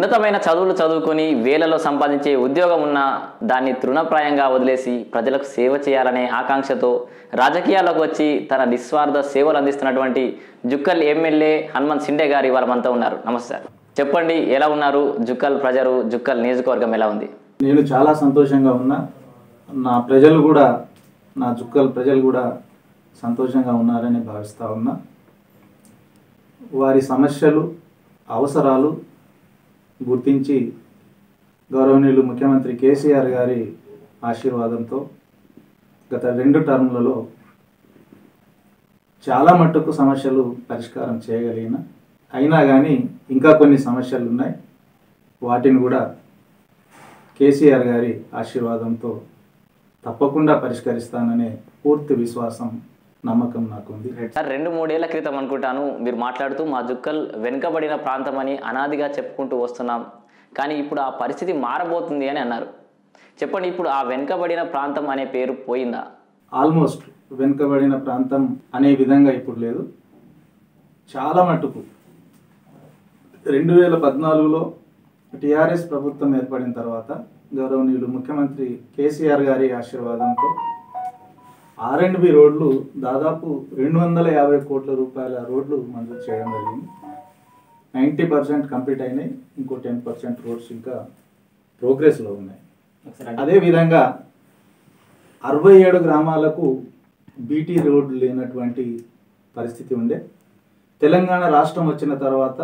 ఉన్నతమైన చదువులు చదువుకొని వేలలో సంపాదించే ఉద్యోగం ఉన్నా దాన్ని తృణప్రాయంగా వదిలేసి ప్రజలకు సేవ చేయాలనే ఆకాంక్షతో రాజకీయాల్లోకి వచ్చి తన నిస్వార్థ సేవలు అందిస్తున్నటువంటి జుక్కల్ ఎమ్మెల్యే హనుమంత్ సిండే గారు ఇవాళ మనతో ఉన్నారు నమస్తే సార్ చెప్పండి ఎలా ఉన్నారు జుక్కల్ ప్రజలు జుక్కల్ నియోజకవర్గం ఎలా ఉంది నేను చాలా సంతోషంగా ఉన్నా నా ప్రజలు కూడా నా చుక్కల ప్రజలు కూడా సంతోషంగా ఉన్నారని భావిస్తూ ఉన్నా వారి సమస్యలు అవసరాలు గుర్తించి గౌరవనీయులు ముఖ్యమంత్రి కేసీఆర్ గారి ఆశీర్వాదంతో గత రెండు టర్మ్లలో చాలా మట్టుకు సమస్యలు పరిష్కారం చేయగలిగిన అయినా కానీ ఇంకా కొన్ని సమస్యలు ఉన్నాయి వాటిని కూడా కేసీఆర్ గారి ఆశీర్వాదంతో తప్పకుండా పరిష్కరిస్తాననే పూర్తి విశ్వాసం నమ్మకం నాకుంది సార్ రెండు మూడేళ్ల క్రితం అనుకుంటాను మీరు మాట్లాడుతూ మా జుక్కల్ వెనుకబడిన ప్రాంతం అని అనాదిగా చెప్పుకుంటూ వస్తున్నాం కానీ ఇప్పుడు ఆ పరిస్థితి మారబోతుంది అని అన్నారు చెప్పండి ఇప్పుడు ఆ వెనుకబడిన ప్రాంతం అనే పేరు పోయిందా ఆల్మోస్ట్ వెనుకబడిన ప్రాంతం అనే విధంగా ఇప్పుడు లేదు చాలా మట్టుకు రెండు వేల పద్నాలుగులో టిఆర్ఎస్ ప్రభుత్వం ఏర్పడిన తర్వాత గౌరవనీయులు ముఖ్యమంత్రి కేసీఆర్ గారి ఆశీర్వాదంతో ఆర్ అండ్ బి రోడ్లు దాదాపు రెండు వందల యాభై కోట్ల రూపాయల రోడ్లు మంజూరు చేయడం జరిగింది నైంటీ పర్సెంట్ కంప్లీట్ అయినాయి ఇంకో టెన్ పర్సెంట్ రోడ్స్ ఇంకా ప్రోగ్రెస్లో ఉన్నాయి అదేవిధంగా అరవై ఏడు గ్రామాలకు బీటీ రోడ్లు లేనటువంటి పరిస్థితి ఉండే తెలంగాణ రాష్ట్రం వచ్చిన తర్వాత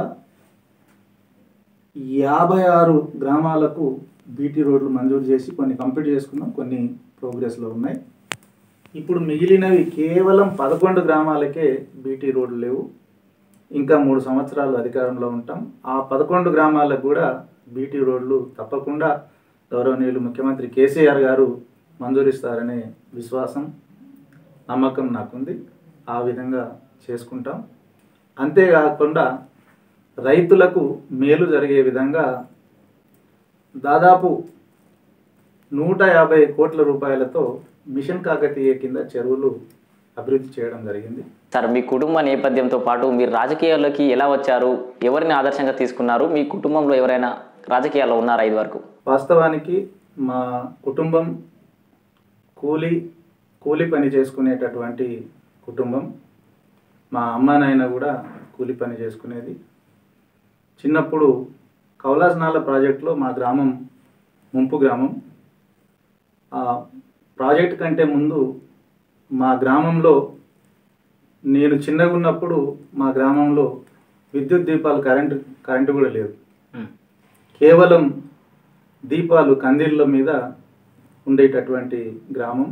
యాభై ఆరు గ్రామాలకు బీటీ రోడ్లు మంజూరు చేసి కొన్ని కంప్లీట్ చేసుకున్నాం కొన్ని ప్రోగ్రెస్లో ఉన్నాయి ఇప్పుడు మిగిలినవి కేవలం పదకొండు గ్రామాలకే బీటీ రోడ్లు లేవు ఇంకా మూడు సంవత్సరాలు అధికారంలో ఉంటాం ఆ పదకొండు గ్రామాలకు కూడా బీటీ రోడ్లు తప్పకుండా గౌరవనీయులు ముఖ్యమంత్రి కేసీఆర్ గారు మంజూరిస్తారనే విశ్వాసం నమ్మకం నాకుంది ఆ విధంగా చేసుకుంటాం అంతేకాకుండా రైతులకు మేలు జరిగే విధంగా దాదాపు నూట యాభై కోట్ల రూపాయలతో మిషన్ కాకతీయ కింద చెరువులు అభివృద్ధి చేయడం జరిగింది సార్ మీ కుటుంబ నేపథ్యంతో పాటు మీరు రాజకీయాల్లోకి ఎలా వచ్చారు ఎవరిని ఆదర్శంగా తీసుకున్నారు మీ కుటుంబంలో ఎవరైనా రాజకీయాల్లో ఉన్నారా ఇది వరకు వాస్తవానికి మా కుటుంబం కూలి కూలి పని చేసుకునేటటువంటి కుటుంబం మా అమ్మ నాయన కూడా కూలి పని చేసుకునేది చిన్నప్పుడు కౌలాసనాల ప్రాజెక్టులో మా గ్రామం ముంపు గ్రామం ఆ ప్రాజెక్ట్ కంటే ముందు మా గ్రామంలో నేను చిన్నగా ఉన్నప్పుడు మా గ్రామంలో విద్యుత్ దీపాలు కరెంటు కరెంటు కూడా లేదు కేవలం దీపాలు కందిళ్ళ మీద ఉండేటటువంటి గ్రామం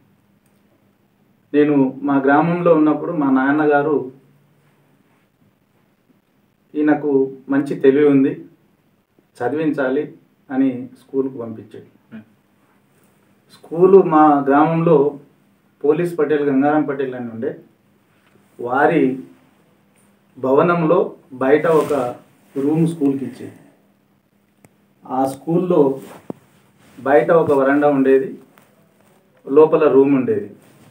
నేను మా గ్రామంలో ఉన్నప్పుడు మా నాన్నగారు ఈయనకు మంచి తెలివి ఉంది చదివించాలి అని స్కూల్కు పంపించాడు స్కూలు మా గ్రామంలో పోలీస్ పటేల్ గంగారాం పటేల్ అని ఉండే వారి భవనంలో బయట ఒక రూమ్ స్కూల్కి ఇచ్చేది ఆ స్కూల్లో బయట ఒక వరండా ఉండేది లోపల రూమ్ ఉండేది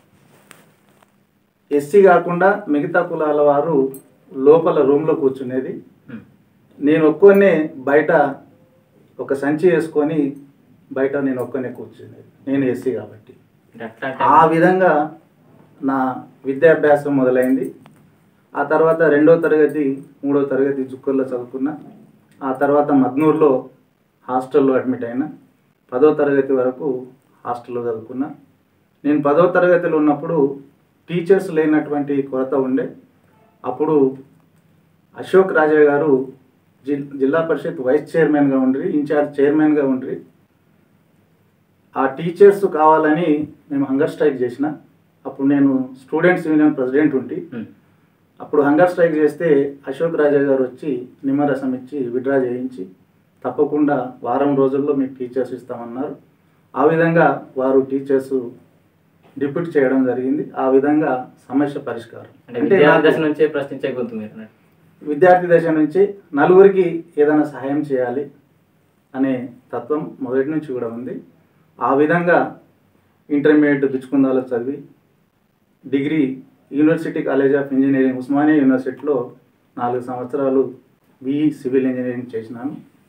ఎస్సీ కాకుండా మిగతా కులాల వారు లోపల రూమ్లో కూర్చునేది నేను ఒక్కనే బయట ఒక సంచి వేసుకొని బయట నేను ఒక్కనే కూర్చునేది నేను ఎస్సీ కాబట్టి ఆ విధంగా నా విద్యాభ్యాసం మొదలైంది ఆ తర్వాత రెండో తరగతి మూడో తరగతి జుక్కల్లో చదువుకున్నా ఆ తర్వాత మద్నూరులో హాస్టల్లో అడ్మిట్ అయినా పదో తరగతి వరకు హాస్టల్లో చదువుకున్నా నేను పదో తరగతిలో ఉన్నప్పుడు టీచర్స్ లేనటువంటి కొరత ఉండే అప్పుడు అశోక్ రాజా గారు జి జిల్లా పరిషత్ వైస్ చైర్మన్గా ఉండ్రి ఇన్ఛార్జ్ చైర్మన్గా ఉండ్రి ఆ టీచర్స్ కావాలని మేము హంగర్ స్ట్రైక్ చేసిన అప్పుడు నేను స్టూడెంట్స్ యూనియన్ ప్రెసిడెంట్ ఉంటి అప్పుడు హంగర్ స్ట్రైక్ చేస్తే అశోక్ రాజా గారు వచ్చి నిమ్మరసం ఇచ్చి విడ్రా చేయించి తప్పకుండా వారం రోజుల్లో మీకు టీచర్స్ ఇస్తామన్నారు ఆ విధంగా వారు టీచర్స్ డిప్యూట్ చేయడం జరిగింది ఆ విధంగా సమస్య పరిష్కారం అంటే అంటే విద్యార్థి నాకు దశ నుంచే ప్రశ్నించే గొంతు మీరు అన్నట్టు. విద్యార్థి దశ నుంచి నలుగురికి ఏదైనా సహాయం చేయాలి అనే తత్వం మొదటి నుంచి కూడా ఉంది ఆ విధంగా ఇంటర్మీడియట్ బిచ్చుకుందాలో చదివి degree university college of engineering Osmania యూనివర్సిటీలో నాలుగు సంవత్సరాలు బీఈ సివిల్ ఇంజనీరింగ్ చేసినాను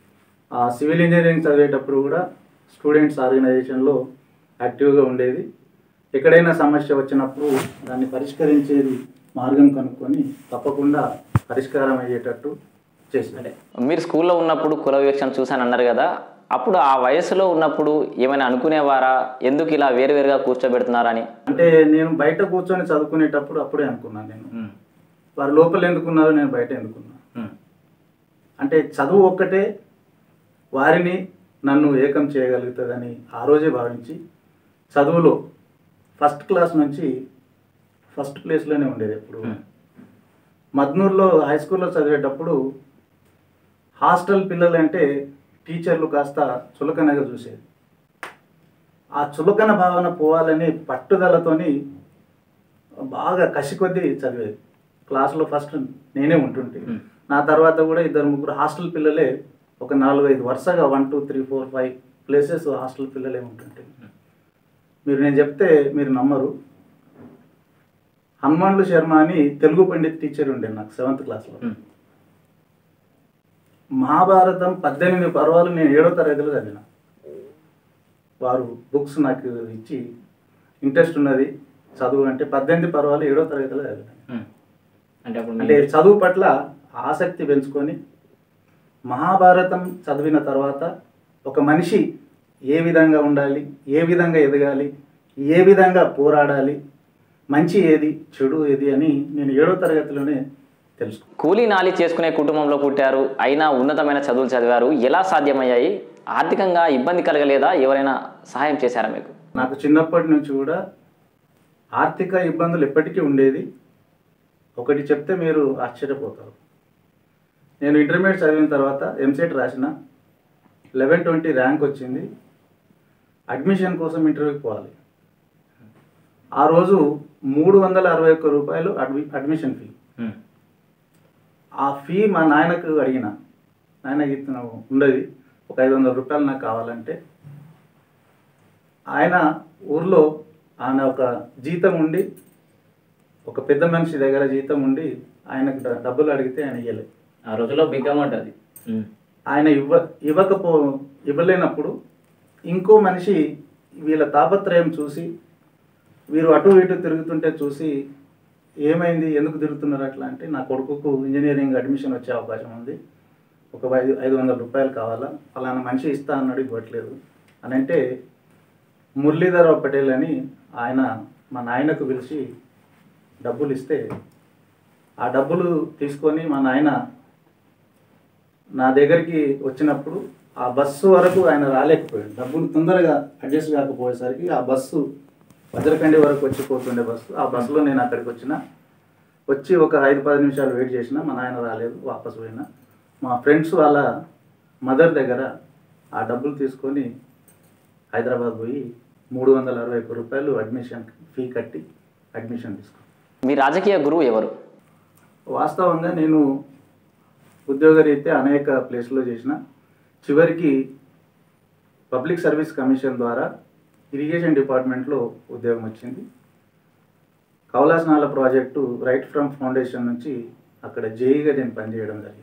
ఆ సివిల్ ఇంజనీరింగ్ చదివేటప్పుడు కూడా స్టూడెంట్స్ ఆర్గనైజేషన్లో యాక్టివ్గా ఉండేది ఎక్కడైనా సమస్య వచ్చినప్పుడు దాన్ని పరిష్కరించేది మార్గం కనుక్కొని తప్పకుండా పరిష్కారం అయ్యేటట్టు చేసిండే మీరు స్కూల్లో ఉన్నప్పుడు కుల వివక్షను చూశాను అన్నారు కదా అప్పుడు ఆ వయసులో ఉన్నప్పుడు ఏమైనా అనుకునేవారా ఎందుకు ఇలా వేరువేరుగా కూర్చోబెడుతున్నారని అంటే నేను బయట కూర్చొని చదువుకునేటప్పుడు అప్పుడే అనుకున్నాను నేను వారు లోపల ఎందుకున్నారు నేను బయట ఎందుకున్నా అంటే చదువు ఒక్కటే వారిని నన్ను ఏకం చేయగలుగుతుందని ఆ రోజే భావించి చదువులో ఫస్ట్ క్లాస్ నుంచి ఫస్ట్ ప్లేస్లోనే ఉండేది ఎప్పుడు మద్నూర్లో హై స్కూల్లో చదివేటప్పుడు హాస్టల్ పిల్లలు అంటే టీచర్లు కాస్త చులకనగా చూసేది ఆ చులకన భావన పోవాలని పట్టుదలతోని బాగా కసి కొద్దీ చదివేది క్లాస్లో ఫస్ట్ నేనే ఉంటుంటే Hmm. నా తర్వాత కూడా ఇద్దరు ముగ్గురు హాస్టల్ పిల్లలే ఒక నాలుగు ఐదు వరుసగా one two three four five places hostel పిల్లలే ఉంటుంటే మీరు నేను చెప్తే మీరు నమ్మరు హనుమాన్లు శర్మ అని తెలుగు పండిత్ టీచర్ ఉండే నాకు సెవెంత్ క్లాస్లో మహాభారతం పద్దెనిమిది పర్వాలు నేను ఏడో తరగతిలో చదివిన వారు బుక్స్ నాకు ఇచ్చి ఇంట్రెస్ట్ ఉన్నది చదువు అంటే పద్దెనిమిది పర్వాలు ఏడో తరగతిలో చదివిన అంటే అప్పుడు అంటే చదువు పట్ల ఆసక్తి పెంచుకొని మహాభారతం చదివిన తర్వాత ఒక మనిషి ఏ విధంగా ఉండాలి ఏ విధంగా ఎదగాలి ఏ విధంగా పోరాడాలి మంచి ఏది చెడు ఏది అని నేను ఏడో తరగతిలోనే తెలుసుకున్నాను కూలీ నాలి చేసుకునే కుటుంబంలో పుట్టారు అయినా ఉన్నతమైన చదువులు చదివారు ఎలా సాధ్యమయ్యాయి ఆర్థికంగా ఇబ్బంది కలగలేదా ఎవరైనా సహాయం చేశారా మీకు నాకు చిన్నప్పటి నుంచి కూడా ఆర్థిక ఇబ్బందులు ఎప్పటికీ ఉండేది ఒకటి చెప్తే మీరు ఆశ్చర్యపోతారు నేను ఇంటర్మీడియట్ చదివిన తర్వాత ఎంసెట్ రాసిన లెవెన్ ట్వంటీ ర్యాంక్ వచ్చింది అడ్మిషన్ కోసం ఇంటర్వ్యూకి పోవాలి ఆ రోజు మూడు వందల అరవై ఒక్క రూపాయలు అడ్మి అడ్మిషన్ ఫీ ఆ ఫీ మా నాయనకు అడిగిన నాయన ఇతను ఉండదు ఒక ఐదు వందల రూపాయలు నాకు కావాలంటే ఆయన ఊర్లో ఆయన ఒక జీతం ఉండి ఒక పెద్ద మనిషి దగ్గర జీతం ఉండి ఆయనకు డ- డబ్బులు అడిగితే ఆయన ఇవ్వలేదు ఆ రోజుల్లో బిగ్ అమౌంట్ అది ఆయన ఇవ్వ ఇవ్వకపో ఇవ్వలేనప్పుడు ఇంకో మనిషి వీళ్ళ తాపత్రయం చూసి వీరు అటు ఇటు తిరుగుతుంటే చూసి ఏమైంది ఎందుకు తిరుగుతున్నారు అట్లా అంటే నా కొడుకుకు ఇంజనీరింగ్ అడ్మిషన్ వచ్చే అవకాశం ఉంది ఒక ఐదు ఐదు వందల రూపాయలు కావాలా ఫలానా మనిషి ఇస్తా అన్నాడు ఇవ్వట్లేదు అని అంటే మురళీధరరావు పటేల్ అని ఆయన మా నాయనకు పిలిచి డబ్బులు ఇస్తే ఆ డబ్బులు తీసుకొని మా నాయన నా దగ్గరికి వచ్చినప్పుడు ఆ బస్సు వరకు ఆయన రాలేకపోయాడు డబ్బులు తొందరగా అడ్జస్ట్ కాకపోయేసరికి ఆ బస్సు భద్రకండి వరకు వచ్చిపోతుండే బస్సు ఆ బస్సులో నేను అక్కడికి వచ్చిన వచ్చి ఒక ఐదు పది నిమిషాలు వెయిట్ చేసిన మా నాయన రాలేదు వాపస్ పోయినా మా ఫ్రెండ్స్ వాళ్ళ మదర్ దగ్గర ఆ డబ్బులు తీసుకొని హైదరాబాద్ పోయి మూడు వందల అరవై ఒక్క రూపాయలు అడ్మిషన్ ఫీ కట్టి అడ్మిషన్ తీసుకున్నాను మీ రాజకీయ గురువు ఎవరు వాస్తవంగా నేను ఉద్యోగరీత్యా అనేక ప్లేస్లో చేసిన చివరికి పబ్లిక్ సర్వీస్ కమిషన్ ద్వారా ఇరిగేషన్ డిపార్ట్మెంట్లో ఉద్యోగం వచ్చింది కౌలాసనాల ప్రాజెక్టు రైట్ ఫ్రమ్ ఫౌండేషన్ నుంచి అక్కడ జేఈగా నేను పనిచేయడం జరిగింది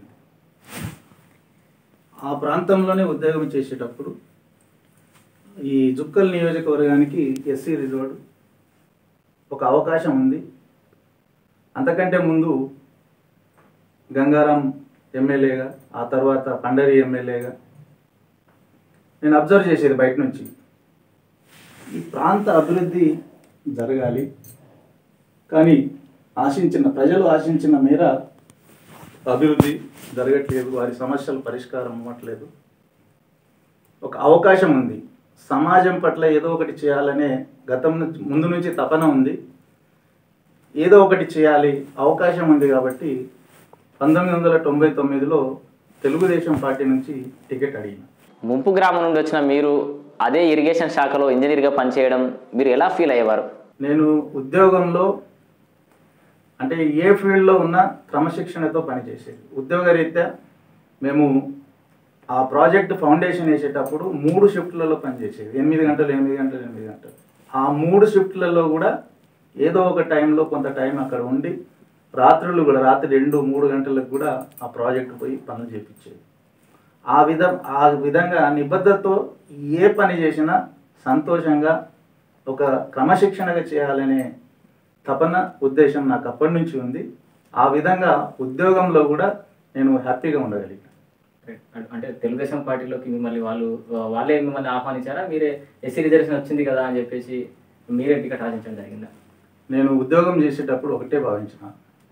ఆ ప్రాంతంలోనే ఉద్యోగం చేసేటప్పుడు ఈ జుక్కల్ నియోజకవర్గానికి ఎస్సీ రిజర్వ్డ్ ఒక అవకాశం ఉంది అంతకంటే ముందు గంగారాం ఎమ్మెల్యేగా ఆ తర్వాత పండరి ఎమ్మెల్యేగా నేను అబ్జర్వ్ చేసేది బయట నుంచి ఈ ప్రాంత అభివృద్ధి జరగాలి కానీ ఆశించిన ప్రజలు ఆశించిన మేర అభివృద్ధి జరగట్లేదు వారి సమస్యలు పరిష్కారం అవ్వట్లేదు ఒక అవకాశం ఉంది సమాజం పట్ల ఏదో ఒకటి చేయాలనే గతం నుంచి ముందు నుంచి తపన ఉంది ఏదో ఒకటి చేయాలి అవకాశం ఉంది కాబట్టి పంతొమ్మిది వందల తొంభై తొమ్మిదిలో తెలుగుదేశం పార్టీ నుంచి టికెట్ అడిగిన ముంపు గ్రామం నుండి వచ్చిన మీరు అదే ఇరిగేషన్ శాఖలో ఇంజనీర్గా పనిచేయడం మీరు ఎలా ఫీల్ అయ్యేవారు నేను ఉద్యోగంలో అంటే ఏ ఫీల్డ్లో ఉన్న క్రమశిక్షణతో పనిచేసేది ఉద్యోగరీత్యా మేము ఆ ప్రాజెక్ట్ ఫౌండేషన్ వేసేటప్పుడు మూడు షిఫ్ట్లలో పనిచేసేది ఎనిమిది గంటలు ఎనిమిది గంటలు ఎనిమిది గంటలు ఆ మూడు షిఫ్ట్లలో కూడా ఏదో ఒక టైంలో కొంత టైం అక్కడ ఉండి రాత్రులు కూడా రాత్రి రెండు మూడు గంటలకు కూడా ఆ ప్రాజెక్ట్ పోయి పనులు చేపించేది ఆ విధ ఆ విధంగా నిబద్ధతతో ఏ పని చేసినా సంతోషంగా ఒక క్రమశిక్షణగా చేయాలనే తపన ఉద్దేశం నాకు అప్పటి నుంచి ఉంది ఆ విధంగా ఉద్యోగంలో కూడా నేను హ్యాపీగా ఉండగలిగాను అం- అంటే తెలుగుదేశం పార్టీలోకి మిమ్మల్ని వాళ్ళు వాళ్ళే మిమ్మల్ని ఆహ్వానించారా మీరే ఎస్సీ రిజర్వేషన్ వచ్చింది కదా అని చెప్పేసి మీరే టికెట్ ఆశించడం జరిగిందా నేను ఉద్యోగం చేసేటప్పుడు ఒకటే భావించిన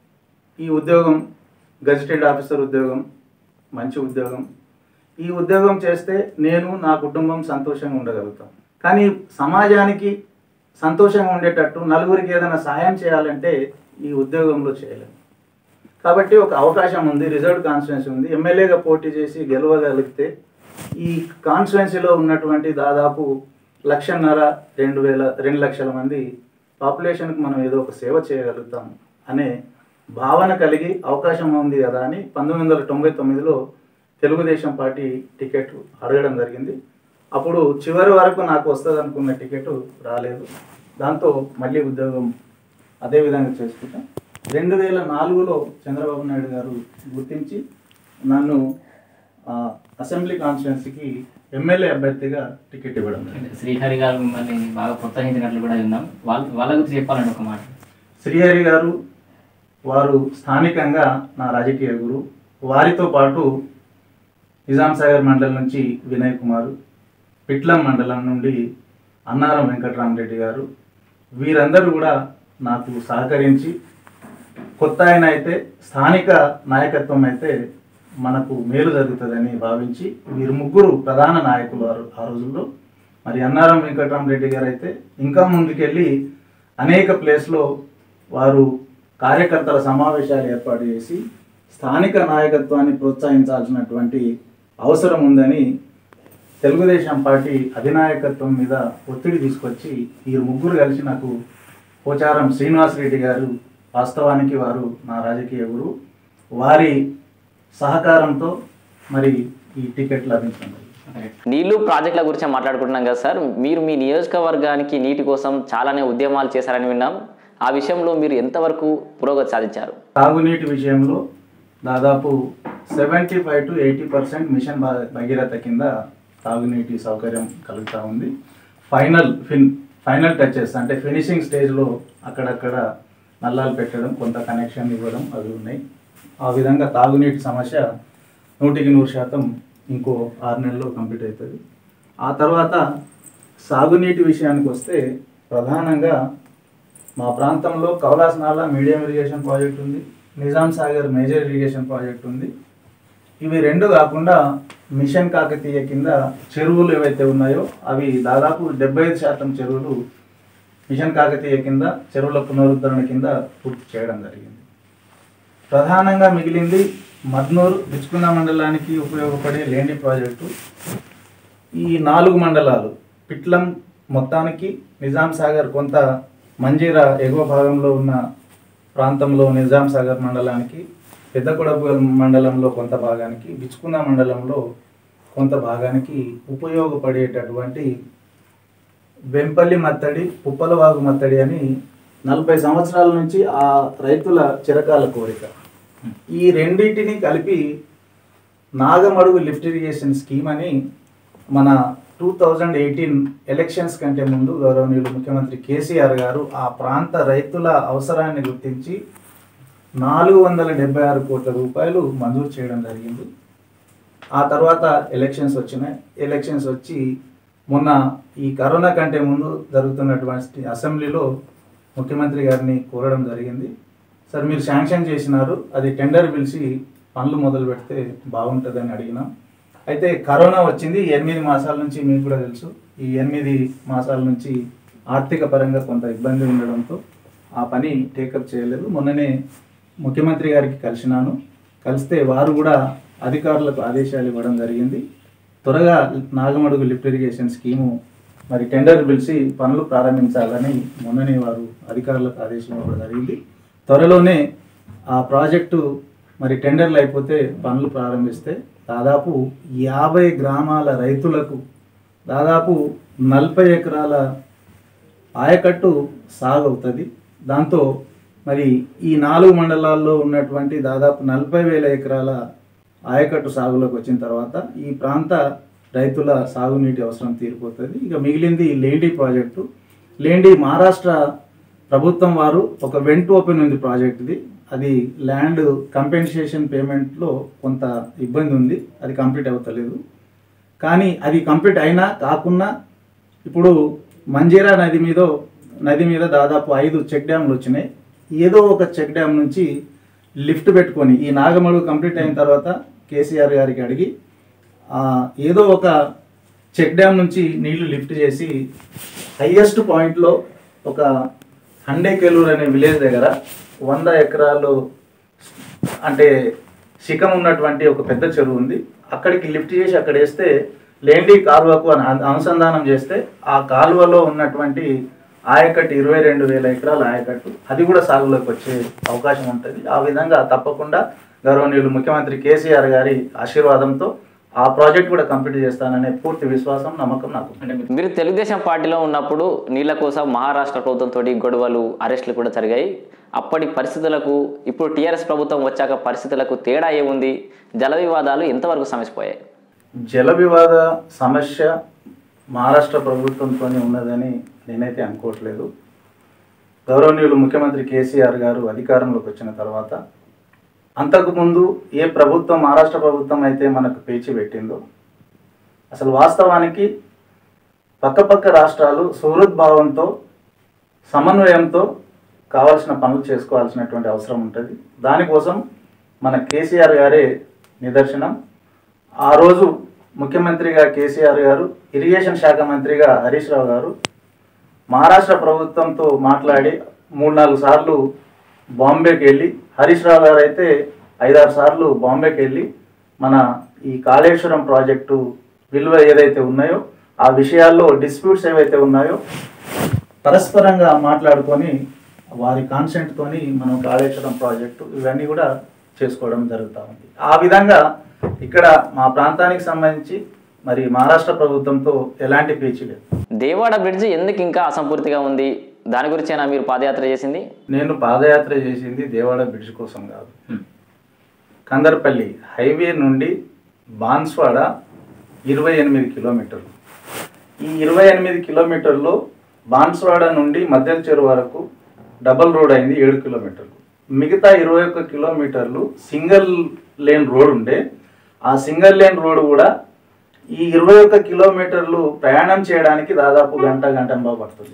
ఈ ఉద్యోగం గజిటెడ్ ఆఫీసర్ ఉద్యోగం మంచి ఉద్యోగం ఈ ఉద్యోగం చేస్తే నేను నా కుటుంబం సంతోషంగా ఉండగలుగుతాం కానీ సమాజానికి సంతోషంగా ఉండేటట్టు నలుగురికి ఏదైనా సాయం చేయాలంటే ఈ ఉద్యోగంలో చేయలేము కాబట్టి ఒక అవకాశం ఉంది రిజర్వ్డ్ కాన్స్టిట్యున్సీ ఉంది ఎమ్మెల్యేగా పోటీ చేసి గెలవగలిగితే ఈ కాన్స్టిట్యున్సీలో ఉన్నటువంటి దాదాపు లక్షన్నర రెండు వేల రెండు లక్షల మంది పాపులేషన్కి మనం ఏదో ఒక సేవ చేయగలుగుతాం అనే భావన కలిగి అవకాశం ఉంది కదా అని పంతొమ్మిది వందల తొంభై తొమ్మిదిలో తెలుగుదేశం పార్టీ టికెట్ అడగడం జరిగింది అప్పుడు చివరి వరకు నాకు వస్తుంది అనుకున్న టికెట్ రాలేదు దాంతో మళ్ళీ ఉద్యోగం అదే విధంగా చేసుకుంటాం రెండు వేల నాలుగులో చంద్రబాబు నాయుడు గారు గుర్తించి నన్ను ఆ, అసెంబ్లీ కాన్స్టిట్యున్సీకి ఎమ్మెల్యే అభ్యర్థిగా టికెట్ ఇవ్వడం జరిగింది శ్రీహరి గారు మిమ్మల్ని బాగా ప్రోత్సహించినట్లు కూడా విన్నాం వాళ్ళ వాళ్ళ గురించి చెప్పాలండి ఒక మాట శ్రీహరి గారు వారు స్థానికంగా నా రాజకీయ గురు వారితో పాటు నిజాం సాగర్ మండలం నుంచి వినయ్ కుమార్ పిట్లం మండలం నుండి అన్నారం వెంకటరామరెడ్డి గారు వీరందరూ కూడా నాకు సహకరించి కొత్త ఆయన అయితే స్థానిక నాయకత్వం అయితే మనకు మేలు జరుగుతుందని భావించి వీరు ముగ్గురు ప్రధాన నాయకులు ఆ రో- ఆ రోజుల్లో మరి అన్నారం వెంకటరామరెడ్డి గారు అయితే ఇంకా ముందుకెళ్ళి అనేక ప్లేస్లో వారు కార్యకర్తల సమావేశాలు ఏర్పాటు చేసి స్థానిక నాయకత్వాన్ని ప్రోత్సహించాల్సినటువంటి అవసరం ఉందని తెలుగుదేశం పార్టీ అధినాయకత్వం మీద ఒత్తిడి తీసుకొచ్చి ఈ ముగ్గురు కలిసి నాకు పోచారం శ్రీనివాస్ రెడ్డి గారు వాస్తవానికి వారు నా రాజకీయ గురువు వారి సహకారంతో మరి ఈ టికెట్ లభించింది నీళ్లు ప్రాజెక్టుల గురించి మాట్లాడుకుంటున్నాం కదా సార్ మీరు మీ నియోజకవర్గానికి నీటి కోసం చాలానే ఉద్యమాలు చేశారని విన్నాం ఆ విషయంలో మీరు ఎంతవరకు పురోగతి సాధించారు తాగునీటి విషయంలో దాదాపు seventy five to eighty percent mission భా- భగీరథ కింద తాగునీటి సౌకర్యం కలుగుతూ ఉంది ఫైనల్ ఫిన్ ఫైనల్ టచెస్ అంటే ఫినిషింగ్ స్టేజ్లో అక్కడక్కడ నల్లాలు పెట్టడం కొంత కనెక్షన్ ఇవ్వడం అవి ఉన్నాయి ఆ విధంగా తాగునీటి సమస్య నూటికి నూరు శాతం ఇంకో ఆరు నెలల్లో కంప్లీట్ అవుతుంది ఆ తర్వాత సాగునీటి విషయానికి వస్తే ప్రధానంగా మా ప్రాంతంలో కౌలాస్ నాలా మీడియం ఇరిగేషన్ ప్రాజెక్ట్ ఉంది Nizam Sagar major irrigation project ఉంది ఇవి రెండు కాకుండా మిషన్ కాకతీయ కింద చెరువులు ఏవైతే ఉన్నాయో అవి దాదాపు డెబ్బై ఐదు శాతం చెరువులు మిషన్ కాకతీయ కింద చెరువుల పునరుద్ధరణ కింద పూర్తి చేయడం జరిగింది ప్రధానంగా మిగిలింది మద్నూరు బిచ్కున్న మండలానికి ఉపయోగపడే లేండి ప్రాజెక్టు ఈ నాలుగు మండలాలు పిట్లం మొత్తానికి నిజాం సాగర్ కొంత మంజీరా ఎగువ భాగంలో ఉన్న ప్రాంతంలో నిజాం సాగర్ మండలానికి పెద్దకొడపు మండలంలో కొంత భాగానికి బిచ్కున్న మండలంలో కొంత భాగానికి ఉపయోగపడేటటువంటి వెంపల్లి మత్తడి పుప్పలవాగు మత్తడి అని నలభై సంవత్సరాల నుంచి ఆ రైతుల చిరకాల కోరిక ఈ రెండింటిని కలిపి నాగమడుగు లిఫ్ట్ ఇరిగేషన్ స్కీమ్ అని మన టూ థౌజండ్ ఎయిటీన్ ఎలక్షన్స్ కంటే ముందు గౌరవనీయులు ముఖ్యమంత్రి కేసీఆర్ గారు ఆ ప్రాంత రైతుల అవసరాన్ని గుర్తించి నాలుగు వందల డెబ్బై ఆరు కోట్ల రూపాయలు మంజూరు చేయడం జరిగింది ఆ తర్వాత ఎలక్షన్స్ వచ్చినాయి ఎలక్షన్స్ వచ్చి మొన్న ఈ కరోనా కంటే ముందు జరుగుతున్నటువంటి అసెంబ్లీలో ముఖ్యమంత్రి గారిని కోరడం జరిగింది సార్ మీరు శాంక్షన్ చేసినారు అది టెండర్ పిలిచి పనులు మొదలు పెడితే బాగుంటుందని అడిగినాం అయితే కరోనా వచ్చింది ఈ ఎనిమిది మాసాల నుంచి మీకు కూడా తెలుసు ఈ ఎనిమిది మాసాల నుంచి ఆర్థిక పరంగా కొంత ఇబ్బంది ఉండడంతో ఆ పని టేకప్ చేయలేదు మొన్ననే ముఖ్యమంత్రి గారికి కలిసినాను కలిస్తే వారు కూడా అధికారులకు ఆదేశాలు ఇవ్వడం జరిగింది త్వరగా నాగమడుగు లిఫ్ట్ ఇరిగేషన్ స్కీము మరి టెండర్ పిలిచి పనులు ప్రారంభించాలని మొన్ననే వారు అధికారులకు ఆదేశం ఇవ్వడం జరిగింది త్వరలోనే ఆ ప్రాజెక్టు మరి టెండర్లు అయిపోతే పనులు ప్రారంభిస్తే దాదాపు యాభై గ్రామాల రైతులకు దాదాపు నలభై ఎకరాల ఆయకట్టు సాగు అవుతుంది దాంతో మరి ఈ నాలుగు మండలాల్లో ఉన్నటువంటి దాదాపు నలభై వేల ఎకరాల ఆయకట్టు సాగులోకి వచ్చిన తర్వాత ఈ ప్రాంత రైతుల సాగునీటి అవసరం తీరిపోతుంది ఇక మిగిలింది ఈ లేండి ప్రాజెక్టు లేండి మహారాష్ట్ర ప్రభుత్వం వారు ఒక వెంట్ ఓపెన్ ఉంది ప్రాజెక్ట్ ఇది అది ల్యాండ్ కంపెన్సేషన్ పేమెంట్లో కొంత ఇబ్బంది ఉంది అది కంప్లీట్ అవుతలేదు కానీ అది కంప్లీట్ అయినా కాకున్నా ఇప్పుడు మంజీరా నది మీద నది మీద దాదాపు ఐదు చెక్ డ్యామ్లు వచ్చినాయి ఏదో ఒక చెక్ డ్యామ్ నుంచి లిఫ్ట్ పెట్టుకొని ఈ నాగమడుగు కంప్లీట్ అయిన తర్వాత కేసీఆర్ గారికి అడిగి ఆ, ఏదో ఒక చెక్ డ్యామ్ నుంచి నీళ్లు లిఫ్ట్ చేసి హయ్యెస్ట్ పాయింట్లో ఒక హండేకెలూర్ అనే విలేజ్ దగ్గర వంద ఎకరాలు అంటే శిఖం ఉన్నటువంటి ఒక పెద్ద చెరువు ఉంది అక్కడికి లిఫ్ట్ చేసి అక్కడ వేస్తే లేండి కాలువకు అను- అనుసంధానం చేస్తే ఆ కాలువలో ఉన్నటువంటి ఆయకట్టు ఇరవై రెండు వేల ఎకరాల ఆయకట్టు అది కూడా సాగులోకి వచ్చే అవకాశం ఉంటుంది ఆ విధంగా తప్పకుండా గౌరవనీయులు ముఖ్యమంత్రి కేసీఆర్ గారి ఆశీర్వాదంతో ఆ ప్రాజెక్ట్ కూడా కంప్లీట్ చేస్తాననే పూర్తి విశ్వాసం నమ్మకం నాకు ఉంది. అంటే మీరు మీరు తెలుగుదేశం పార్టీలో ఉన్నప్పుడు నీళ్ళ కోసం మహారాష్ట్ర ప్రభుత్వంతో గొడవలు అరెస్టులు కూడా జరిగాయి అప్పటి పరిస్థితులకు ఇప్పుడు టీఆర్ఎస్ ప్రభుత్వం వచ్చాక పరిస్థితులకు తేడా ఏముంది జల వివాదాలు ఎంతవరకు సమసిపోయాయి జల వివాద సమస్య మహారాష్ట్ర ప్రభుత్వంతో ఉన్నదని నేనైతే అనుకోవట్లేదు గౌరవనీయులు ముఖ్యమంత్రి కేసీఆర్ గారు అధికారంలోకి వచ్చిన తర్వాత అంతకుముందు ఏ ప్రభుత్వం మహారాష్ట్ర ప్రభుత్వం అయితే మనకు పేచి పెట్టిందో అసలు వాస్తవానికి పక్కపక్క రాష్ట్రాలు సుహృద్భావంతో సమన్వయంతో కావాల్సిన పనులు చేసుకోవాల్సినటువంటి అవసరం ఉంటుంది దానికోసం మన కేసీఆర్ గారే నిదర్శనం ఆ రోజు ముఖ్యమంత్రిగా కేసీఆర్ గారు ఇరిగేషన్ శాఖ మంత్రిగా హరీష్ రావు గారు మహారాష్ట్ర ప్రభుత్వంతో మాట్లాడి మూడు నాలుగు సార్లు బాంబేకి వెళ్ళి హరీష్ రావు గారు అయితే ఐదారు సార్లు బాంబేకి వెళ్ళి మన ఈ కాళేశ్వరం ప్రాజెక్టు విలువ ఏదైతే ఉన్నాయో ఆ విషయాల్లో డిస్ప్యూట్స్ ఏవైతే ఉన్నాయో పరస్పరంగా మాట్లాడుకొని వారి కాన్సెంట్తోని మనం కాళేశ్వరం ప్రాజెక్టు ఇవన్నీ కూడా చేసుకోవడం జరుగుతూ ఉంది ఆ విధంగా ఇక్కడ మా ప్రాంతానికి సంబంధించి మరి మహారాష్ట్ర ప్రభుత్వంతో ఎలాంటి పేచీ లేదు దేవాడ బ్రిడ్జ్ ఎందుకు ఇంకా అసంపూర్తిగా ఉంది దాని గురించేనా మీరు పాదయాత్ర చేసింది నేను పాదయాత్ర చేసింది దేవాడ బ్రిడ్జ్ కోసం కాదు కందర్పల్లి హైవే నుండి బాన్స్వాడ ఇరవై ఎనిమిది కిలోమీటర్లు ఈ ఇరవై ఎనిమిది కిలోమీటర్లో బాన్స్వాడ నుండి మద్దెల చెరువు వరకు డబల్ రోడ్ అయింది ఏడు కిలోమీటర్లు మిగతా ఇరవై ఒక్క కిలోమీటర్లు సింగిల్ లేన్ రోడ్ ఉండే ఆ సింగిల్ లేన్ రోడ్ కూడా ఈ ఇరవై ఒక్క కిలోమీటర్లు ప్రయాణం చేయడానికి దాదాపు గంట గంటన్నర పడుతుంది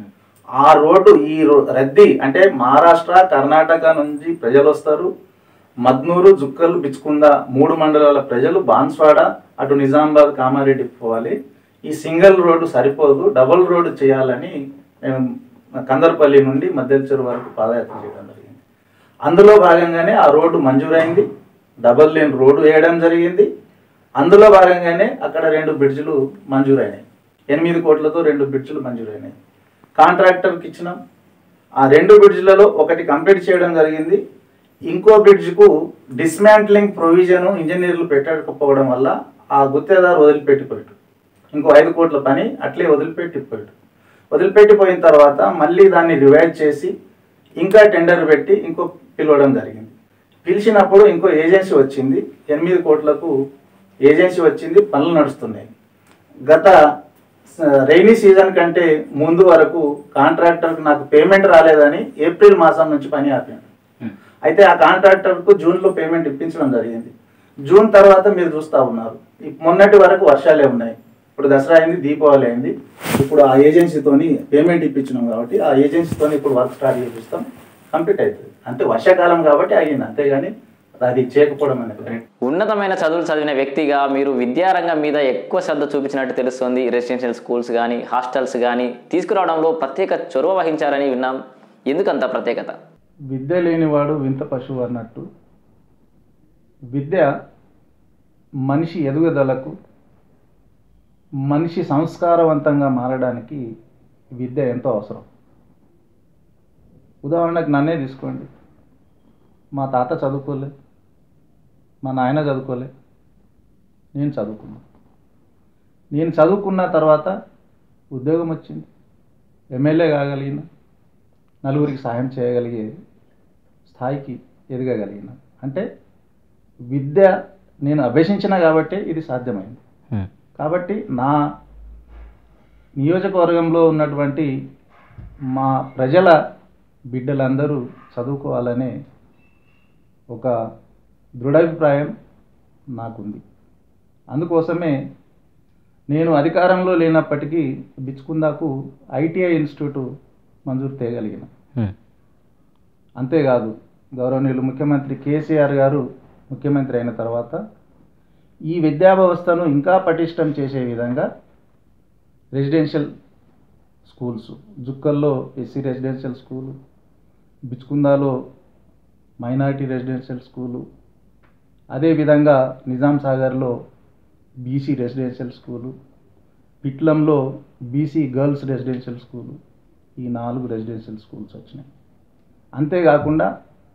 ఆ రోడ్డు ఈ రో- రద్దీ అంటే మహారాష్ట్ర కర్ణాటక నుంచి ప్రజలు వస్తారు మద్నూరు జుక్కలు బిచ్చుకుంద మూడు మండలాల ప్రజలు బాన్స్వాడ అటు నిజామాబాద్ కామారెడ్డి పోవాలి ఈ సింగిల్ రోడ్డు సరిపోదు డబుల్ రోడ్డు చేయాలని మేము కందర్పల్లి నుండి మద్దెలచెరు వరకు పాదయాత్ర చేయడం జరిగింది అందులో భాగంగానే ఆ రోడ్డు మంజూరైంది డబల్ లేన్ రోడ్డు వేయడం జరిగింది అందులో భాగంగానే అక్కడ రెండు బ్రిడ్జ్లు మంజూరైనాయి ఎనిమిది కోట్లతో రెండు బ్రిడ్జ్లు మంజూరైనాయి కాంట్రాక్టర్కి ఇచ్చినాం ఆ రెండు బ్రిడ్జ్లలో ఒకటి కంప్లీట్ చేయడం జరిగింది ఇంకో బ్రిడ్జ్కు డిస్మాంట్లింగ్ ప్రొవిజన్ ఇంజనీర్లు పెట్టకపోవడం వల్ల ఆ గుత్తేదారు వదిలిపెట్టిపోయాడు ఇంకో ఐదు కోట్ల పని అట్లే వదిలిపెట్టిపోయాడు వదిలిపెట్టిపోయిన తర్వాత మళ్ళీ దాన్ని రివైడ్ చేసి ఇంకా టెండర్ పెట్టి ఇంకో పిలవడం జరిగింది పిలిచినప్పుడు ఇంకో ఏజెన్సీ వచ్చింది ఎనిమిది కోట్లకు ఏజెన్సీ వచ్చింది పనులు నడుస్తున్నాయి గత రైనీ సీజన్ కంటే ముందు వరకు కాంట్రాక్టర్కి నాకు పేమెంట్ రాలేదని ఏప్రిల్ మాసం నుంచి పని ఆపాను అయితే ఆ కాంట్రాక్టర్కు జూన్లో పేమెంట్ ఇప్పించడం జరిగింది జూన్ తర్వాత మీరు చూస్తూ ఉన్నారు ఈ మొన్నటి వరకు వర్షాలే ఉన్నాయి ఇప్పుడు దసరా అయింది దీపావళి అయింది ఇప్పుడు ఆ ఏజెన్సీతోని పేమెంట్ ఇప్పించినాం కాబట్టి ఆ ఏజెన్సీతోని ఇప్పుడు వర్క్ స్టార్ట్ చేపిస్తాం కంప్లీట్ అవుతుంది అంటే వర్షాకాలం కాబట్టి అయ్యింది అంతేగాని అది చేయకపోవడం అనేది ఉన్నతమైన చదువులు చదివిన వ్యక్తిగా మీరు విద్యారంగం మీద ఎక్కువ శ్రద్ధ చూపించినట్టు తెలుస్తుంది రెసిడెన్షియల్ స్కూల్స్ కానీ హాస్టల్స్ కానీ తీసుకురావడంలో ప్రత్యేక చొరవ వహించారని విన్నాం ఎందుకంత ప్రత్యేకత విద్య లేనివాడు వింత పశువు అన్నట్టు విద్య మనిషి ఎదుగుదలకు మనిషి సంస్కారవంతంగా మారడానికి విద్య ఎంతో అవసరం ఉదాహరణకు నన్నే తీసుకోండి మా తాత చదువుకోలే మా నాయన చదువుకోలే నేను చదువుకున్నా నేను చదువుకున్న తర్వాత ఉద్యోగం వచ్చింది ఎమ్మెల్యే కాగలిగిన నలుగురికి సహాయం చేయగలిగే స్థాయికి ఎదగగలిగిన అంటే విద్య నేను అభ్యసించిన కాబట్టే ఇది సాధ్యమైంది ఉమ్, కాబట్టి నా నియోజకవర్గంలో ఉన్నటువంటి మా ప్రజల బిడ్డలందరూ చదువుకోవాలనే ఒక దృఢాభిప్రాయం నాకుంది అందుకోసమే నేను అధికారంలో లేనప్పటికీ బిచ్చుకుందాకు ఐటీఐ ఇన్స్టిట్యూట్ మంజూరు తేయగలిగిన ఉమ్, అంతేకాదు గౌరవనీయులు ముఖ్యమంత్రి కేసీఆర్ గారు ముఖ్యమంత్రి అయిన తర్వాత ఈ విద్యా వ్యవస్థను ఇంకా పటిష్టం చేసే విధంగా రెసిడెన్షియల్ స్కూల్స్ జుక్కల్లో ఎస్సీ రెసిడెన్షియల్ స్కూలు బిచ్కుందాలో మైనారిటీ రెసిడెన్షియల్ స్కూలు అదేవిధంగా నిజాం సాగర్లో బీసీ రెసిడెన్షియల్ స్కూలు పిట్లంలో బీసీ గర్ల్స్ రెసిడెన్షియల్ స్కూలు ఈ నాలుగు రెసిడెన్షియల్ స్కూల్స్ వచ్చినాయి అంతేకాకుండా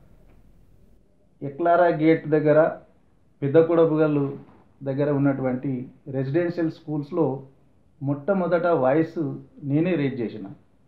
ఎక్లారా గేట్ దగ్గర పెద్దకొడపుగల్లు దగ్గర ఉన్నటువంటి రెసిడెన్షియల్ స్కూల్స్లో మొట్టమొదట వాయిస్ నేనే రేజ్ చేసిన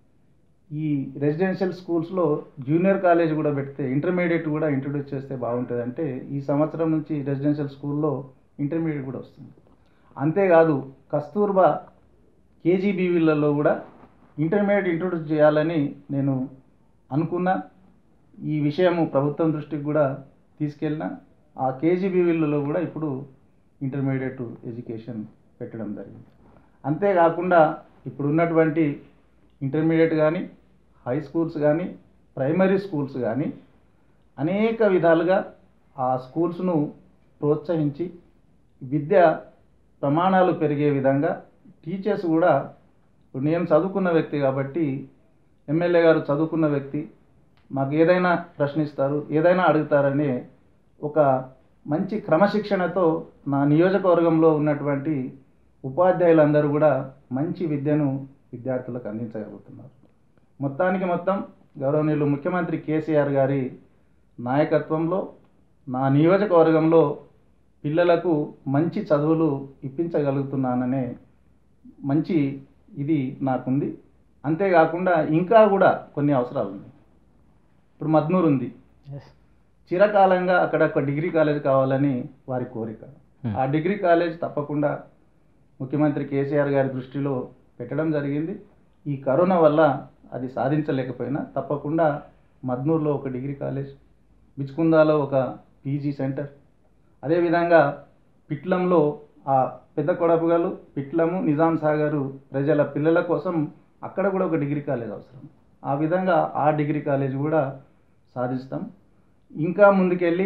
ఈ రెసిడెన్షియల్ స్కూల్స్లో జూనియర్ కాలేజ్ కూడా పెడితే ఇంటర్మీడియట్ కూడా ఇంట్రొడ్యూస్ చేస్తే బాగుంటుంది అంటే ఈ సంవత్సరం నుంచి రెసిడెన్షియల్ స్కూల్లో ఇంటర్మీడియట్ కూడా వస్తుంది అంతేకాదు కస్తూర్బా కేజీబీవీలలో కూడా ఇంటర్మీడియట్ ఇంట్రొడ్యూస్ చేయాలని నేను అనుకున్నా ఈ విషయము ప్రభుత్వం దృష్టికి కూడా తీసుకెళ్ళిన ఆ కేజీబీవీలలో కూడా ఇప్పుడు ఇంటర్మీడియట్ ఎడ్యుకేషన్ పెట్టడం జరిగింది అంతేకాకుండా ఇప్పుడు ఉన్నటువంటి ఇంటర్మీడియట్ కానీ హై స్కూల్స్ కానీ ప్రైమరీ స్కూల్స్ కానీ అనేక విధాలుగా ఆ స్కూల్స్ను ప్రోత్సహించి విద్య ప్రమాణాలు పెరిగే విధంగా టీచర్స్ కూడా ఇప్పుడు నేను చదువుకున్న వ్యక్తి కాబట్టి ఎమ్మెల్యే గారు చదువుకున్న వ్యక్తి మాకు ఏదైనా ప్రశ్నిస్తారు ఏదైనా అడుగుతారనే ఒక మంచి క్రమశిక్షణతో నా నియోజకవర్గంలో ఉన్నటువంటి ఉపాధ్యాయులందరూ కూడా మంచి విద్యను విద్యార్థులకు అందించగలుగుతున్నారు మొత్తానికి మొత్తం గౌరవనీయులు ముఖ్యమంత్రి కేసీఆర్ గారి నాయకత్వంలో నా నియోజకవర్గంలో పిల్లలకు మంచి చదువులు ఇప్పించగలుగుతున్నాననే మంచి ఇది నాకుంది అంతేకాకుండా ఇంకా కూడా కొన్ని అవసరాలు ఉన్నాయి ఇప్పుడు మద్నూరు ఉంది yes. చిరకాలంగా అక్కడ ఒక డిగ్రీ కాలేజ్ కావాలని వారి కోరిక Hmm. ఆ డిగ్రీ కాలేజ్ తప్పకుండా ముఖ్యమంత్రి కేసీఆర్ గారి దృష్టిలో పెట్టడం జరిగింది ఈ కరోనా వల్ల అది సాధించలేకపోయినా తప్పకుండా మద్నూర్లో ఒక డిగ్రీ కాలేజ్ బిచ్కుందాలో ఒక పీజీ సెంటర్ అదేవిధంగా పిట్లంలో ఆ పెద్ద కొడపుగలు పిట్లము నిజాం సాగరు ప్రజల పిల్లల కోసం అక్కడ కూడా ఒక డిగ్రీ కాలేజ్ అవసరం ఆ విధంగా ఆ డిగ్రీ కాలేజ్ కూడా సాధిస్తాం ఇంకా ముందుకెళ్ళి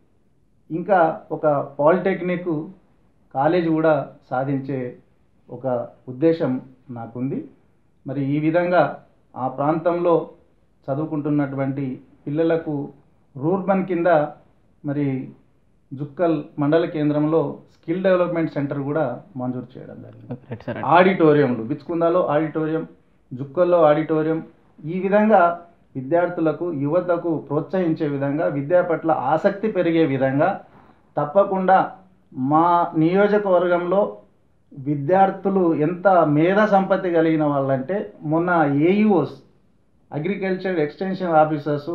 ఇంకా ఒక పాలిటెక్నిక్ కాలేజ్ కూడా సాధించే ఒక ఉద్దేశం నాకుంది మరి ఈ విధంగా ఆ ప్రాంతంలో చదువుకుంటున్నటువంటి పిల్లలకు రూర్బన్ కింద మరి జుక్కల్ మండల కేంద్రంలో స్కిల్ డెవలప్మెంట్ సెంటర్ కూడా మంజూరు చేయడం జరిగింది రైట్ సార్ ఆడిటోరియంలు బిచ్కుందాలో ఆడిటోరియం జుక్కల్లో ఆడిటోరియం ఈ విధంగా విద్యార్థులకు యువతకు ప్రోత్సహించే విధంగా విద్య పట్ల ఆసక్తి పెరిగే విధంగా తప్పకుండా మా నియోజకవర్గంలో విద్యార్థులు ఎంత మేధా సంపత్తి కలిగిన వాళ్ళంటే మొన్న ఏఈఓస్ అగ్రికల్చర్ ఎక్స్టెన్షన్ ఆఫీసర్సు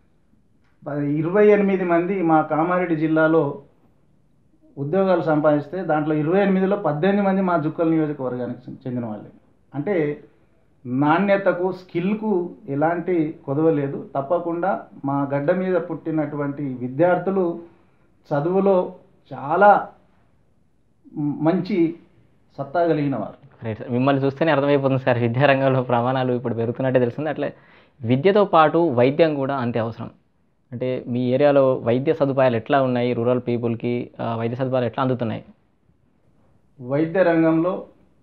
ఇరవై ఎనిమిది మంది మా కామారెడ్డి జిల్లాలో ఉద్యోగాలు సంపాదిస్తే దాంట్లో ఇరవై ఎనిమిదిలో పద్దెనిమిది మంది మా జుక్కల్ నియోజకవర్గానికి చె- చెందిన వాళ్ళే అంటే నాణ్యతకు స్కిల్కు ఎలాంటి కొదవ లేదు తప్పకుండా మా గడ్డ మీద పుట్టినటువంటి విద్యార్థులు చదువులో చాలా మ్, మంచి సత్తా కలిగిన వారు రైట్ సార్ మిమ్మల్ని చూస్తేనే అర్థమైపోతుంది సార్ విద్యారంగంలో ప్రమాణాలు ఇప్పుడు పెరుగుతున్నట్టే తెలుస్తుంది అట్లే విద్యతో పాటు వైద్యం కూడా అంతే అవసరం అంటే మీ ఏరియాలో వైద్య సదుపాయాలు ఎట్లా ఉన్నాయి రూరల్ పీపుల్కి ఆ, వైద్య సదుపాయాలు ఎట్లా అందుతున్నాయి వైద్య రంగంలో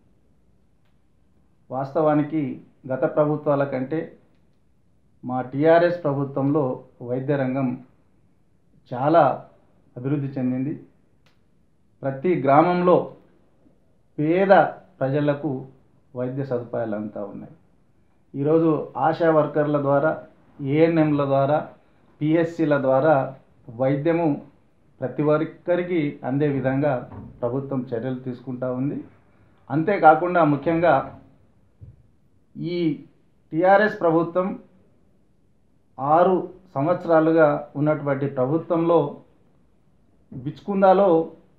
వాస్తవానికి గత ప్రభుత్వాల కంటే మా టీఆర్ఎస్ ప్రభుత్వంలో వైద్య రంగం చాలా అభివృద్ధి చెందింది ప్రతి గ్రామంలో పేద ప్రజలకు వైద్య సదుపాయాలు అంతా ఉన్నాయి ఈరోజు ఆశా వర్కర్ల ద్వారా ఏఎన్ఎంల ద్వారా పిఎస్సిల ద్వారా వైద్యము ప్రతి ఒక్కరికి అందే విధంగా ప్రభుత్వం చర్యలు తీసుకుంటా ఉంది అంతేకాకుండా ముఖ్యంగా ఈ టిఆర్ఎస్ ప్రభుత్వం ఆరు సంవత్సరాలుగా ఉన్నటువంటి ప్రభుత్వంలో బిచ్కుందాలో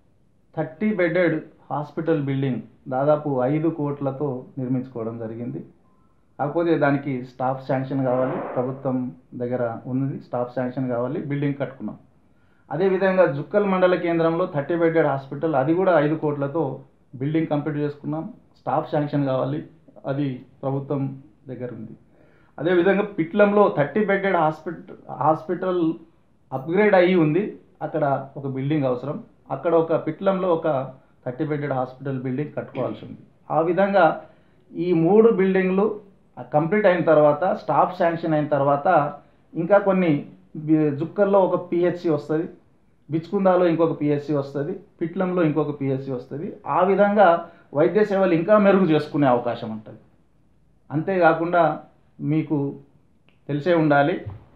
థర్టీ బెడెడ్ హాస్పిటల్ బిల్డింగ్ దాదాపు ఐదు కోట్లతో నిర్మించుకోవడం జరిగింది కాకపోతే దానికి స్టాఫ్ శాంక్షన్ కావాలి ప్రభుత్వం దగ్గర ఉన్నది స్టాఫ్ శాంక్షన్ కావాలి బిల్డింగ్ కట్టుకున్నాం అదేవిధంగా జుక్కల్ మండల కేంద్రంలో థర్టీ బెడెడ్ హాస్పిటల్ అది కూడా ఐదు కోట్లతో బిల్డింగ్ కంప్లీట్ చేసుకున్నాం స్టాఫ్ శాంక్షన్ కావాలి అది ప్రభుత్వం దగ్గర ఉంది అదేవిధంగా పిట్లంలో thirty bedded hospital hospital upgrade అయ్యి ఉంది అక్కడ ఒక బిల్డింగ్ అవసరం అక్కడ ఒక పిట్లంలో ఒక థర్టీ బెడెడ్ హాస్పిటల్ బిల్డింగ్ కట్టుకోవాల్సి ఉంది ఆ విధంగా ఈ మూడు బిల్డింగ్లు కంప్లీట్ అయిన తర్వాత స్టాఫ్ శాంక్షన్ అయిన తర్వాత ఇంకా కొన్ని బి- జుక్కల్లో ఒక పిహెచ్సి వస్తుంది బిచ్కుందాలో ఇంకొక పిహెచ్సి వస్తుంది పిట్లంలో ఇంకొక పిహెచ్సి వస్తుంది ఆ విధంగా వైద్య సేవలు ఇంకా మెరుగు చేసుకునే అవకాశం ఉంటుంది అంతేకాకుండా మీకు తెలిసే ఉండాలి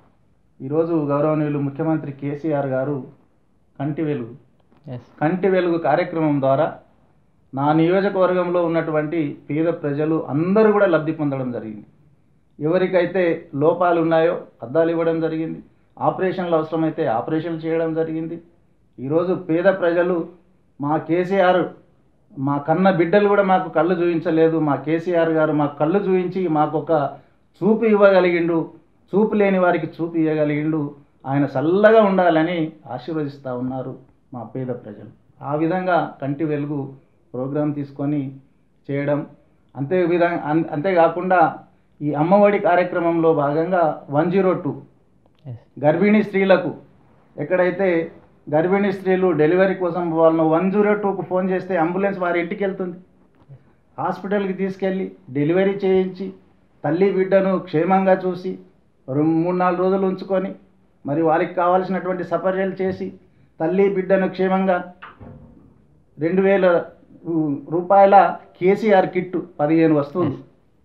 ఈరోజు గౌరవనీయులు ముఖ్యమంత్రి కేసీఆర్ గారు కంటి వెలుగు ఎస్ కంటి వెలుగు కార్యక్రమం ద్వారా నా నియోజకవర్గంలో ఉన్నటువంటి పేద ప్రజలు అందరూ కూడా లబ్ధి పొందడం జరిగింది ఎవరికైతే లోపాలు ఉన్నాయో అద్దాలు ఇవ్వడం జరిగింది ఆపరేషన్లు అవసరమైతే ఆపరేషన్లు చేయడం జరిగింది ఈరోజు పేద ప్రజలు మా కేసీఆర్ మా కన్న బిడ్డలు కూడా మాకు కళ్ళు చూపించలేదు మా కేసీఆర్ గారు మాకు కళ్ళు చూపించి మాకు ఒక చూపు ఇవ్వగలిగిండు చూపు లేని వారికి చూపు ఇవ్వగలిగిండు ఆయన చల్లగా ఉండాలని ఆశీర్వదిస్తూ ఉన్నారు మా పేద ప్రజలు ఆ విధంగా కంటి వెలుగు ప్రోగ్రాం తీసుకొని చేయడం అంతే విధంగా అన్- అంతేకాకుండా ఈ అమ్మఒడి కార్యక్రమంలో భాగంగా వన్ జీరో టూ ఎస్ గర్భిణీ స్త్రీలకు ఎక్కడైతే గర్భిణీ స్త్రీలు డెలివరీ కోసం వాళ్ళను వన్ జీరో టూకు ఫోన్ చేస్తే అంబులెన్స్ వారి ఇంటికి వెళ్తుంది హాస్పిటల్కి తీసుకెళ్ళి డెలివరీ చేయించి తల్లి బిడ్డను క్షేమంగా చూసి రెండు మూడు నాలుగు రోజులు ఉంచుకొని మరి వారికి కావాల్సినటువంటి సపర్యలు చేసి తల్లి బిడ్డను క్షేమంగా రెండు వేల రు- రూపాయల కేసీఆర్ కిట్టు పదిహేను వస్తువులు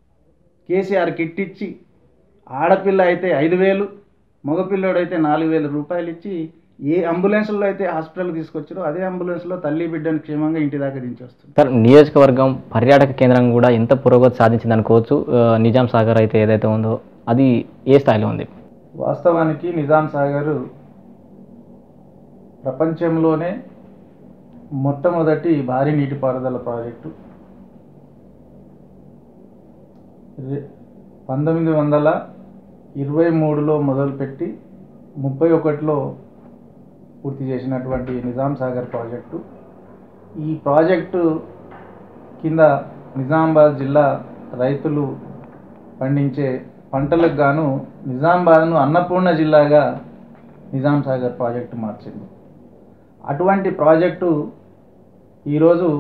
కేసీఆర్ కిట్ ఇచ్చి ఆడపిల్ల అయితే ఐదు వేలు మగపిల్లోడు అయితే నాలుగు వేల రూపాయలు ఇచ్చి ఏ అంబులెన్స్లో అయితే హాస్పిటల్కి తీసుకొచ్చారో అదే అంబులెన్స్లో తల్లి బిడ్డను క్షేమంగా ఇంటి దాకా దించొస్తుంది సార్ నియోజకవర్గం పర్యాటక కేంద్రం కూడా ఎంత పురోగతి సాధించింది అనుకోవచ్చు ఆ, నిజాం సాగర్ అయితే ఏదైతే ఉందో అది ఏ స్థాయిలో ఉంది వాస్తవానికి నిజాం సాగర్ ప్రపంచంలోనే మొట్టమొదటి భారీ నీటిపారుదల ప్రాజెక్టు రె- పంతొమ్మిది వందల ఇరవై మూడులో మొదలుపెట్టి ముప్పై ఒకటిలో పూర్తి చేసినటువంటి నిజాం సాగర్ ప్రాజెక్టు ఈ ప్రాజెక్టు కింద నిజామాబాద్ జిల్లా రైతులు పండించే పంటలకు గాను నిజామాబాద్ను అన్నపూర్ణ జిల్లాగా నిజాం సాగర్ ప్రాజెక్టు మార్చింది అటువంటి ప్రాజెక్టు ఈరోజు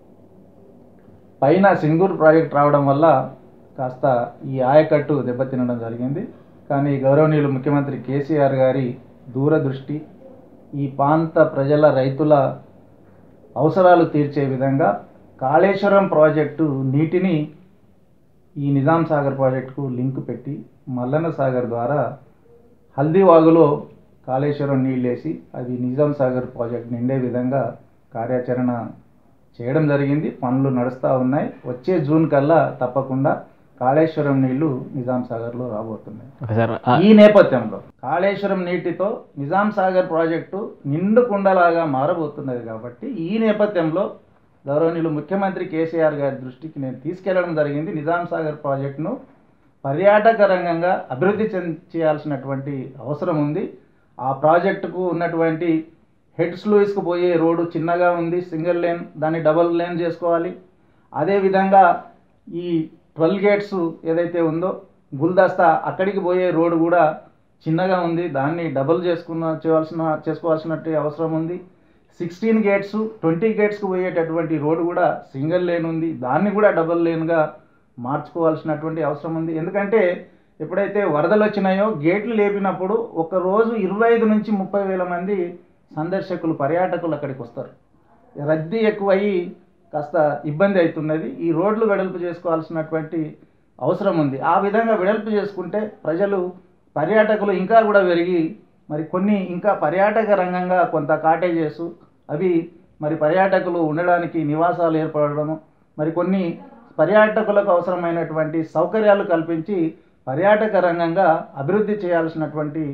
పైన సింగూర్ ప్రాజెక్ట్ రావడం వల్ల కాస్త ఈ ఆయకట్టు దెబ్బతినడం జరిగింది కానీ గౌరవనీయులు ముఖ్యమంత్రి కేసీఆర్ గారి దూరదృష్టి ఈ ప్రాంత ప్రజల రైతుల అవసరాలు తీర్చే విధంగా కాళేశ్వరం ప్రాజెక్టు నీటిని ఈ నిజాం సాగర్ ప్రాజెక్టుకు లింక్ పెట్టి మల్లన్న సాగర్ ద్వారా హల్దీవాగులో కాళేశ్వరం నీళ్ళేసి అది నిజాం సాగర్ ప్రాజెక్ట్ నిండే విధంగా కార్యాచరణ చేయడం జరిగింది పనులు నడుస్తూ ఉన్నాయి వచ్చే జూన్ కల్లా తప్పకుండా కాళేశ్వరం నీళ్లు నిజాం సాగర్లో రాబోతున్నాయి ఓకే సార్ ఆ, ఈ నేపథ్యంలో కాళేశ్వరం నీటితో నిజాం సాగర్ ప్రాజెక్టు నిండు కుండలాగా మారబోతున్నది కాబట్టి ఈ నేపథ్యంలో గౌరవనీయులు ముఖ్యమంత్రి కేసీఆర్ గారి దృష్టికి నేను తీసుకెళ్లడం జరిగింది నిజాం సాగర్ ప్రాజెక్టును పర్యాటక రంగంగా అభివృద్ధి చెంద చేయాల్సినటువంటి అవసరం ఉంది ఆ ప్రాజెక్టుకు ఉన్నటువంటి హెడ్ స్లూయిస్కు పోయే రోడ్డు చిన్నగా ఉంది సింగిల్ లేన్ దాన్ని డబుల్ లేన్ చేసుకోవాలి అదేవిధంగా ఈ ట్వెల్వ్ గేట్స్ ఏదైతే ఉందో గుల్దస్తా అక్కడికి పోయే రోడ్డు కూడా చిన్నగా ఉంది దాన్ని డబుల్ చేసుకున్న చేయాల్సిన చేసుకోవాల్సినట్టు అవసరం ఉంది సిక్స్టీన్ గేట్స్ ట్వంటీ గేట్స్కి పోయేటటువంటి రోడ్డు కూడా సింగిల్ లేన్ ఉంది దాన్ని కూడా డబుల్ లేన్గా మార్చుకోవాల్సినటువంటి అవసరం ఉంది ఎందుకంటే ఎప్పుడైతే వరదలు వచ్చినాయో గేట్లు లేపినప్పుడు ఒక రోజు ఇరవై ఐదు నుంచి ముప్పై వేల మంది సందర్శకులు పర్యాటకులు అక్కడికి వస్తారు రద్దీ ఎక్కువయ్యి కాస్త ఇబ్బంది అవుతున్నది ఈ రోడ్లు వెడల్పు చేసుకోవాల్సినటువంటి అవసరం ఉంది ఆ విధంగా వెడల్పు చేసుకుంటే ప్రజలు పర్యాటకులు ఇంకా కూడా పెరిగి మరి కొన్ని ఇంకా పర్యాటక రంగంగా కొంత కాటేజెస్ అవి మరి పర్యాటకులు ఉండడానికి నివాసాలు ఏర్పడడము మరి కొన్ని పర్యాటకులకు అవసరమైనటువంటి సౌకర్యాలు కల్పించి పర్యాటక రంగంగా అభివృద్ధి చేయాల్సినటువంటి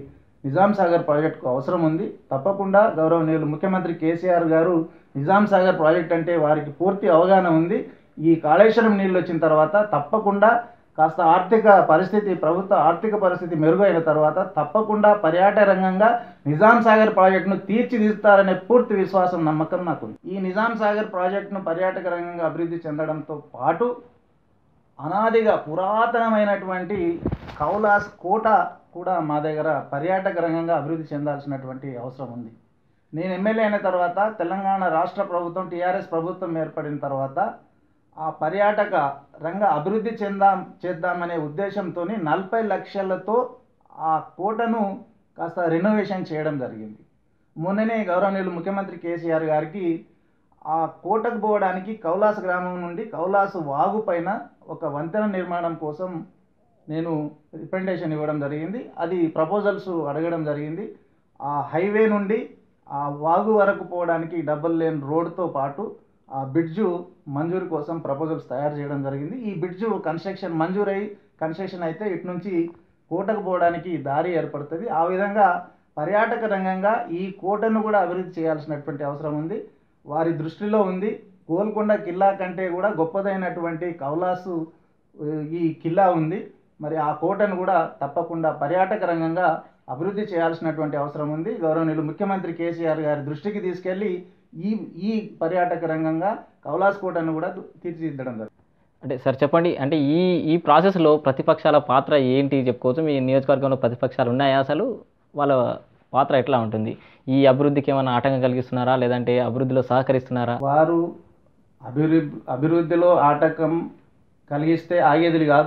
నిజాం సాగర్ ప్రాజెక్టుకు అవసరం ఉంది తప్పకుండా గౌరవనీయులు ముఖ్యమంత్రి కేసీఆర్ గారు నిజాం సాగర్ ప్రాజెక్ట్ అంటే వారికి పూర్తి అవగాహన ఉంది ఈ కాళేశ్వరం నీళ్ళు వచ్చిన తర్వాత తప్పకుండా కాస్త ఆర్థిక పరిస్థితి ప్రభుత్వ ఆర్థిక పరిస్థితి మెరుగైన తర్వాత తప్పకుండా పర్యాటక రంగంగా నిజాం సాగర్ ప్రాజెక్టును తీర్చిదిద్దుతారనే పూర్తి విశ్వాసం నమ్మకం నాకుంది ఈ నిజాం సాగర్ ప్రాజెక్టును పర్యాటక రంగంగా అభివృద్ధి చెందడంతో పాటు అనాదిగా పురాతనమైనటువంటి కౌలాస్ కోట కూడా మా దగ్గర పర్యాటక రంగంగా అభివృద్ధి చెందాల్సినటువంటి అవసరం ఉంది నేను ఎమ్మెల్యే అయిన తర్వాత తెలంగాణ రాష్ట్ర ప్రభుత్వం టీఆర్ఎస్ ప్రభుత్వం ఏర్పడిన తర్వాత ఆ పర్యాటక రంగ అభివృద్ధి చెందాం చేద్దామనే ఉద్దేశంతో నలభై లక్షలతో ఆ కోటను కాస్త రెనోవేషన్ చేయడం జరిగింది మొన్ననే గౌరవనీయులు ముఖ్యమంత్రి కేసీఆర్ గారికి ఆ కోటకు పోవడానికి కౌలాస్ గ్రామం నుండి కౌలాస్ వాగు పైన ఒక వంతెన నిర్మాణం కోసం నేను రిప్రజెంటేషన్ ఇవ్వడం జరిగింది అది ప్రపోజల్స్ అడగడం జరిగింది ఆ హైవే నుండి ఆ వాగు వరకు పోవడానికి డబుల్ లేన్ రోడ్తో పాటు ఆ బ్రిడ్జు మంజూరు కోసం ప్రపోజల్స్ తయారు చేయడం జరిగింది ఈ బ్రిడ్జు కన్స్ట్రక్షన్ మంజూరై కన్స్ట్రక్షన్ అయితే ఇటు నుంచి కోటకు పోవడానికి దారి ఏర్పడుతుంది ఆ విధంగా పర్యాటక రంగంగా ఈ కోటను కూడా అభివృద్ధి చేయాల్సినటువంటి అవసరం ఉంది వారి దృష్టిలో ఉంది గోల్కొండ కిల్లా కంటే కూడా గొప్పదైనటువంటి కౌలాసు ఉ, ఈ కిల్లా ఉంది మరి ఆ కోటను కూడా తప్పకుండా పర్యాటక రంగంగా అభివృద్ధి చేయాల్సినటువంటి అవసరం ఉంది గౌరవనీయులు ముఖ్యమంత్రి కేసీఆర్ గారి దృష్టికి తీసుకెళ్ళి ఈ ఈ పర్యాటక రంగంగా కౌలాస్ కోటను కూడా తీర్చిదిద్దడం జరుగుతుంది అంటే సార్ చెప్పండి అంటే ఈ ఈ ప్రాసెస్లో ప్రతిపక్షాల పాత్ర ఏంటి చెప్పుకోవచ్చు మీ నియోజకవర్గంలో ప్రతిపక్షాలు ఉన్నాయా అసలు వాళ్ళ పాత్ర ఎట్లా ఉంటుంది ఈ అభివృద్ధికి ఏమైనా ఆటంకం కలిగిస్తున్నారా లేదంటే అభివృద్ధిలో సహకరిస్తున్నారా వారు అభివృద్ధి అభివృద్ధిలో ఆటంకం కలిగిస్తే ఆగేది కాదు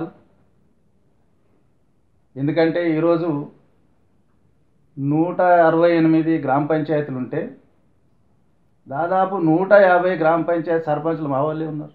ఎందుకంటే ఈరోజు నూట అరవై ఎనిమిది గ్రామ పంచాయతీలు ఉంటే దాదాపు నూట యాభై గ్రామ పంచాయతీ సర్పంచులు మా వాళ్ళే ఉన్నారు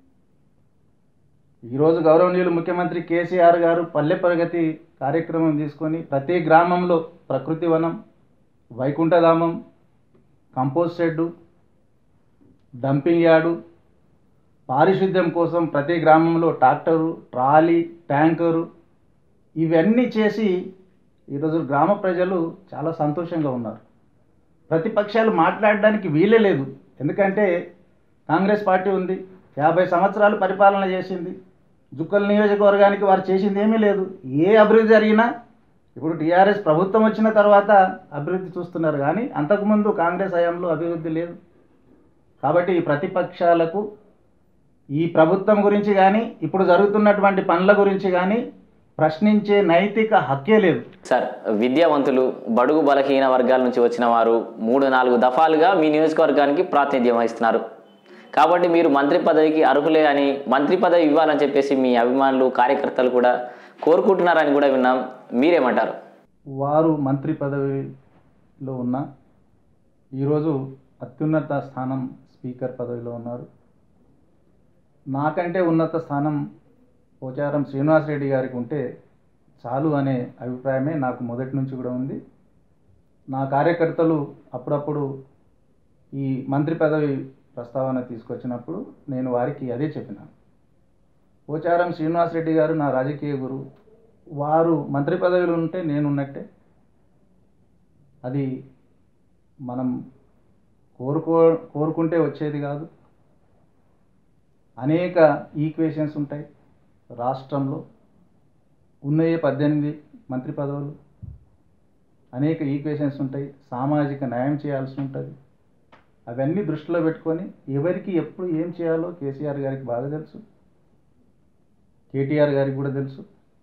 ఈరోజు గౌరవనీయులు ముఖ్యమంత్రి కేసీఆర్ గారు పల్లె ప్రగతి కార్యక్రమం తీసుకొని ప్రతి గ్రామంలో ప్రకృతి వనం వైకుంఠధామం కంపోస్ట్ షెడ్డు డంపింగ్ యార్డు పారిశుద్ధ్యం కోసం ప్రతి గ్రామంలో ట్రాక్టరు ట్రాలీ ట్యాంకరు ఇవన్నీ చేసి ఈరోజు గ్రామ ప్రజలు చాలా సంతోషంగా ఉన్నారు ప్రతిపక్షాలు మాట్లాడడానికి వీలే లేదు ఎందుకంటే కాంగ్రెస్ పార్టీ ఉంది యాభై సంవత్సరాలు పరిపాలన చేసింది జుక్కల్ నియోజకవర్గానికి వారు చేసింది ఏమీ లేదు ఏ అభివృద్ధి జరిగినా ఇప్పుడు టీఆర్ఎస్ ప్రభుత్వం వచ్చిన తర్వాత అభివృద్ధి చూస్తున్నారు కానీ అంతకుముందు కాంగ్రెస్ హయాంలో అభివృద్ధి లేదు కాబట్టి ఈ ప్రతిపక్షాలకు ఈ ప్రభుత్వం గురించి కానీ ఇప్పుడు జరుగుతున్నటువంటి పనుల గురించి కానీ ప్రశ్నించే నైతిక హక్కే లేదు సార్ విద్యావంతులు బడుగు బలహీన వర్గాల నుంచి వచ్చిన వారు మూడు నాలుగు దఫాలుగా మీ నియోజకవర్గానికి ప్రాతినిధ్యం వహిస్తున్నారు కాబట్టి మీరు మంత్రి పదవికి అర్హులే అని మంత్రి పదవి ఇవ్వాలని చెప్పేసి మీ అభిమానులు కార్యకర్తలు కూడా కోరుకుంటున్నారని కూడా విన్నాం మీరేమంటారు వారు మంత్రి పదవిలో ఉన్న ఈరోజు అత్యున్నత స్థానం స్పీకర్ పదవిలో ఉన్నారు నాకంటే ఉన్నత స్థానం పోచారం శ్రీనివాసరెడ్డి గారికి ఉంటే చాలు అనే అభిప్రాయమే నాకు మొదటి నుంచి కూడా ఉంది నా కార్యకర్తలు అప్పుడప్పుడు ఈ మంత్రి పదవి ప్రస్తావన తీసుకొచ్చినప్పుడు నేను వారికి అదే చెప్పినాను పోచారం శ్రీనివాసరెడ్డి గారు నా రాజకీయ గురువు వారు మంత్రి పదవిలో ఉంటే నేను ఉన్నట్టే అది మనం కోరుకో కోరుకుంటే వచ్చేది కాదు అనేక ఈక్వేషన్స్ ఉంటాయి రాష్ట్రంలో ఉన్నయే పద్దెనిమిది మంత్రి పదవులు అనేక ఈక్వేషన్స్ ఉంటాయి సామాజిక న్యాయం చేయాల్సి ఉంటుంది అవన్నీ దృష్టిలో పెట్టుకొని ఎవరికి ఎప్పుడు ఏం చేయాలో కేసీఆర్ గారికి బాగా తెలుసు కేటీఆర్ గారికి కూడా తెలుసు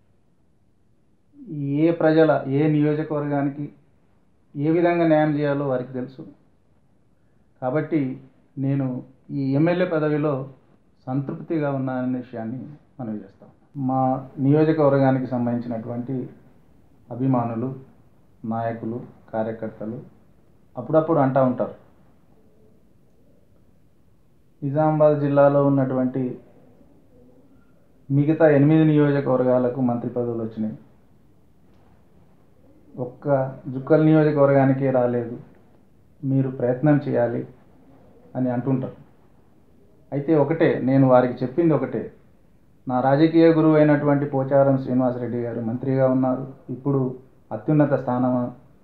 ఏ ప్రజల ఏ నియోజకవర్గానికి ఏ విధంగా న్యాయం చేయాలో వారికి తెలుసు కాబట్టి నేను ఈ ఎమ్మెల్యే పదవిలో సంతృప్తిగా ఉన్నాననే విషయాన్ని మనం చేస్తాం మా నియోజకవర్గానికి సంబంధించినటువంటి అభిమానులు నాయకులు కార్యకర్తలు అప్పుడప్పుడు అంటూ ఉంటారు నిజామాబాద్ జిల్లాలో ఉన్నటువంటి మిగతా ఎనిమిది నియోజకవర్గాలకు మంత్రి పదవులు వచ్చినాయి ఒక్క జుక్కల్ నియోజకవర్గానికే రాలేదు మీరు ప్రయత్నం చేయాలి అని అంటుంటారు అయితే ఒకటే నేను వారికి చెప్పింది ఒకటే నా రాజకీయ గురువు అయినటువంటి పోచారం శ్రీనివాసరెడ్డి గారు మంత్రిగా ఉన్నారు ఇప్పుడు అత్యున్నత స్థానం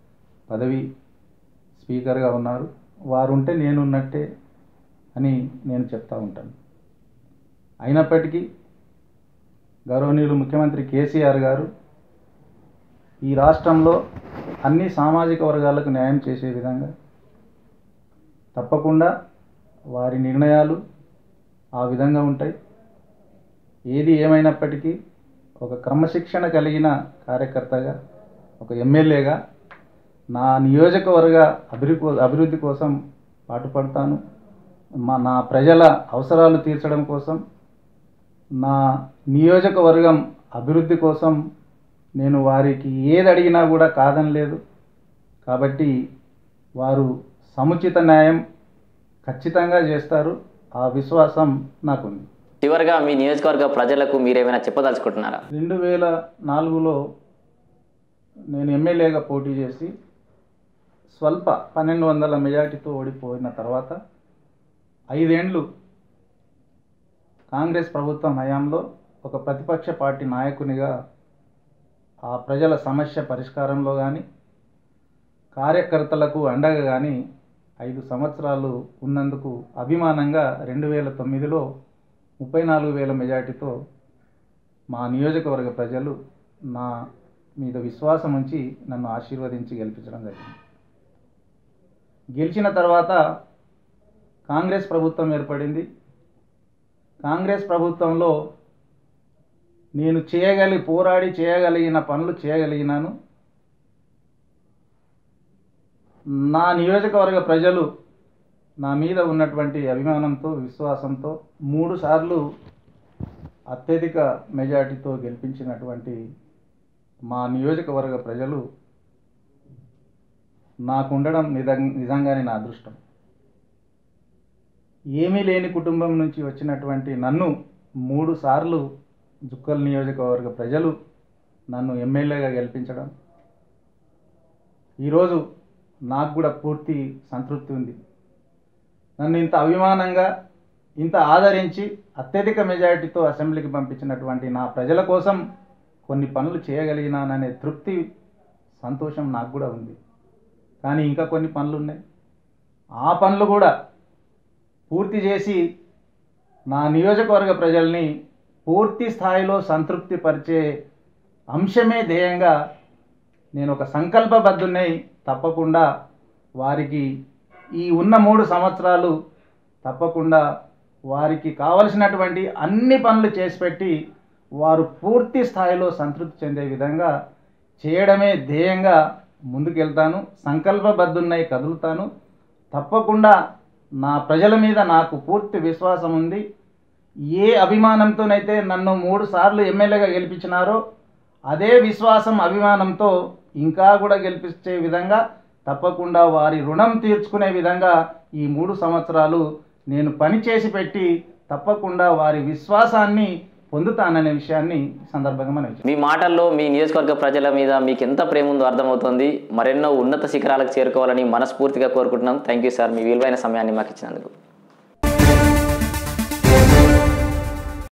పదవి స్పీకర్గా ఉన్నారు వారు ఉంటే నేను ఉన్నట్టే అని నేను చెప్తా ఉంటాను అయినప్పటికీ గౌరవనీయులు ముఖ్యమంత్రి కేసీఆర్ గారు ఈ రాష్ట్రంలో అన్ని సామాజిక వర్గాలకు న్యాయం చేసే విధంగా తప్పకుండా వారి నిర్ణయాలు ఆ విధంగా ఉంటాయి ఏది ఏమైనప్పటికీ ఒక క్రమశిక్షణ కలిగిన కార్యకర్తగా ఒక ఎమ్మెల్యేగా నా నియోజకవర్గ అభివృద్ధి అభివృద్ధి కోసం పాటుపడతాను మా నా ప్రజల అవసరాలు తీర్చడం కోసం నా నియోజకవర్గం అభివృద్ధి కోసం నేను వారికి ఏది అడిగినా కూడా కాదని లేదు కాబట్టి వారు సముచిత న్యాయం ఖచ్చితంగా చేస్తారు ఆ విశ్వాసం నాకుంది చివరిగా మీ నియోజకవర్గ ప్రజలకు మీరేమైనా చెప్పదలుచుకుంటున్నారా రెండు వేల నాలుగులో నేను ఎమ్మెల్యేగా పోటీ చేసి స్వల్ప పన్నెండు వందల మెజార్టీతో ఓడిపోయిన తర్వాత ఐదేండ్లు కాంగ్రెస్ ప్రభుత్వం హయాంలో ఒక ప్రతిపక్ష పార్టీ నాయకునిగా ఆ ప్రజల సమస్య పరిష్కారంలో కానీ కార్యకర్తలకు అండగా కానీ ఐదు సంవత్సరాలు ఉన్నందుకు అభిమానంగా రెండు వేల తొమ్మిదిలో ముప్పై నాలుగు వేల మెజార్టీతో మా నియోజకవర్గ ప్రజలు నా మీద విశ్వాసం ఉంచి నన్ను ఆశీర్వదించి గెలిపించడం జరిగింది గెలిచిన తర్వాత కాంగ్రెస్ ప్రభుత్వం ఏర్పడింది కాంగ్రెస్ ప్రభుత్వంలో నేను చేయగలి పోరాడి చేయగలిగిన పనులు చేయగలిగినాను నా నియోజకవర్గ ప్రజలు నా మీద ఉన్నటువంటి అభిమానంతో విశ్వాసంతో మూడు సార్లు అత్యధిక మెజార్టీతో గెలిపించినటువంటి మా నియోజకవర్గ ప్రజలు నాకు ఉండడం నిజం నిజంగానే నా అదృష్టం ఏమీ లేని కుటుంబం నుంచి వచ్చినటువంటి నన్ను మూడు సార్లు జుక్కల్ నియోజకవర్గ ప్రజలు నన్ను ఎమ్మెల్యేగా గెలిపించడం ఈరోజు నాకు కూడా పూర్తి సంతృప్తి ఉంది నన్ను ఇంత అభిమానంగా ఇంత ఆదరించి అత్యధిక మెజారిటీతో అసెంబ్లీకి పంపించినటువంటి నా ప్రజల కోసం కొన్ని పనులు చేయగలిగినాననే తృప్తి సంతోషం నాకు కూడా ఉంది కానీ ఇంకా కొన్ని పనులు ఉన్నాయి ఆ పనులు కూడా పూర్తి చేసి నా నియోజకవర్గ ప్రజల్ని పూర్తి స్థాయిలో సంతృప్తి పరిచే అంశమే ధ్యేయంగా నేను ఒక సంకల్పబద్ధున్నై తప్పకుండా వారికి ఈ ఉన్న మూడు సంవత్సరాలు తప్పకుండా వారికి కావలసినటువంటి అన్ని పనులు చేసి పెట్టి వారు పూర్తి స్థాయిలో సంతృప్తి చెందే విధంగా చేయడమే ధ్యేయంగా ముందుకెళ్తాను సంకల్పబద్ధున్నై కదులుతాను తప్పకుండా నా ప్రజల మీద నాకు పూర్తి విశ్వాసం ఉంది ఏ అభిమానంతోనైతే నన్ను మూడు సార్లు ఎమ్మెల్యేగా గెలిపించినారో అదే విశ్వాసం అభిమానంతో ఇంకా కూడా గెలిపించే విధంగా తప్పకుండా వారి రుణం తీర్చుకునే విధంగా ఈ మూడు సంవత్సరాలు నేను పని చేసి పెట్టి తప్పకుండా వారి విశ్వాసాన్ని పొందుతాననే విషయాన్ని ఈ సందర్భంగా మనం మీ మాటల్లో మీ నియోజకవర్గ ప్రజల మీద మీకు ఎంత ప్రేమ ఉందో అర్థమవుతుంది మరెన్నో ఉన్నత శిఖరాలకు చేరుకోవాలని మనస్ఫూర్తిగా కోరుకుంటున్నాం థ్యాంక్ యూ సార్ మీ విలువైన సమయాన్ని మాకు ఇచ్చినందుకు